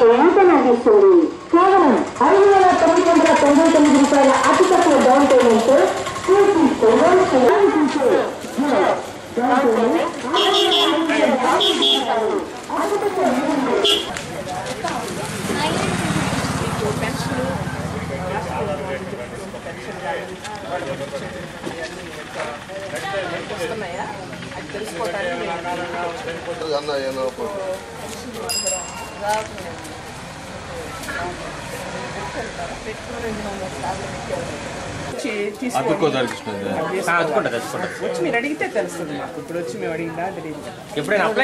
చేయూతనందిస్తుంది కేవలం ఐదు వేల తొమ్మిది వందల తొంభై తొమ్మిది రూపాయల అతి తక్కువ డౌన్ పేమెంట్ పూర్తి కొనుగోలు చేయాలనుకుంటే డౌన్ పేమెంట్ అతి తక్కువ మీకు పెన్షన్ వస్తున్నాయా అది తెలుసుకోవడానికి మేము అన్న ఏమో వచ్చి తీసుకోండి. అతుక్కోదానికి ఇస్తుంది అదుకుంటా తెచ్చుకుంటా వచ్చి మీరు అడిగితే తెలుస్తుంది మాకు ఇప్పుడు వచ్చి మేము అడిగిందా తెలియదు కదా. ఎప్పుడైనా అప్లై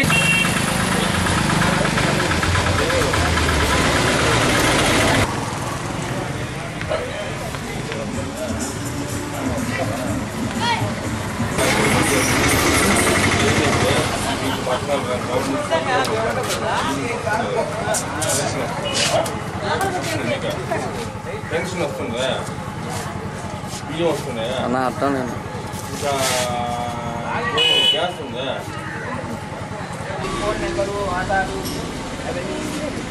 పెన్షన్ వస్తుందా బియ్యం వస్తున్నాయా అన్న అర్థం నేను ఇంకా గ్యాస్ ఉందా ఫోన్ నెంబరు ఆధారు అవన్నీ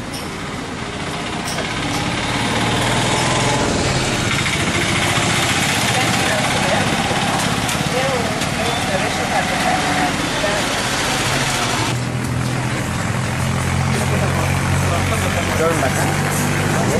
రేషన్ కార్డు చూడండి అక్క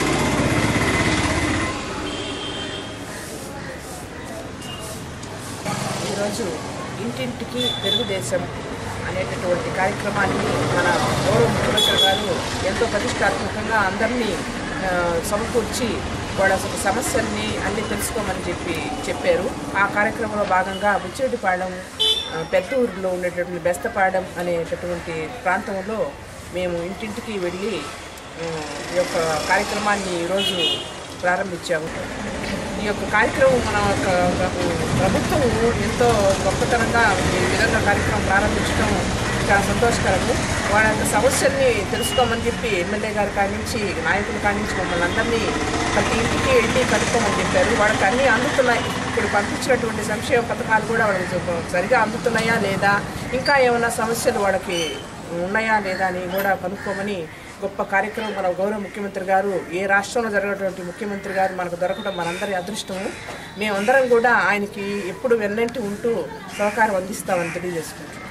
ఈరోజు ఇంటింటికి తెలుగుదేశం అనేటటువంటి కార్యక్రమాన్ని మన గౌరవ ముఖ్యమంత్రి గారు ఎంతో ప్రతిష్టాత్మకంగా అందరినీ ఆ, సమకూర్చి వాళ్ళ అసలు సమస్యల్ని అన్ని తెలుసుకోమని చెప్పి చెప్పారు ఆ కార్యక్రమంలో భాగంగా బుచ్చిరెడ్డిపాళెం ఆ, పెద్ద ఊరిలో ఉండేటటువంటి బెస్తపాడెం అనేటటువంటి ప్రాంతంలో మేము ఇంటింటికి వెళ్ళి ఆ, ఈ యొక్క కార్యక్రమాన్ని ఈరోజు ప్రారంభించాము ఈ యొక్క కార్యక్రమం మన యొక్క ప్రభుత్వం ఎంతో గొప్పతనంగా ఈ విధంగా కార్యక్రమం ప్రారంభించడం చాలా సంతోషకరము వాళ్ళ యొక్క సమస్యల్ని తెలుసుకోమని చెప్పి ఎమ్మెల్యే గారి కానించి నాయకుల కానించి మమ్మల్ని అందరినీ ప్రతి ఇంటికి వెళ్ళి కనుక్కోమని చెప్పారు వాళ్ళకి అన్నీ అందుతున్నాయి ఇప్పుడు పంపించినటువంటి సంక్షేమ పథకాలు కూడా వాళ్ళకి సరిగా అందుతున్నాయా లేదా ఇంకా ఏమైనా సమస్యలు వాళ్ళకి ఉన్నాయా లేదా అని కూడా కనుక్కోమని గొప్ప కార్యక్రమం మన గౌరవ ముఖ్యమంత్రి గారు ఏ రాష్ట్రంలో జరిగినటువంటి ముఖ్యమంత్రి గారు మనకు దొరకడం మనందరి అదృష్టము మేమందరం కూడా ఆయనకి ఎప్పుడు వెన్నంటి ఉంటూ సహకారం అందిస్తామని తెలియజేసుకుంటున్నాం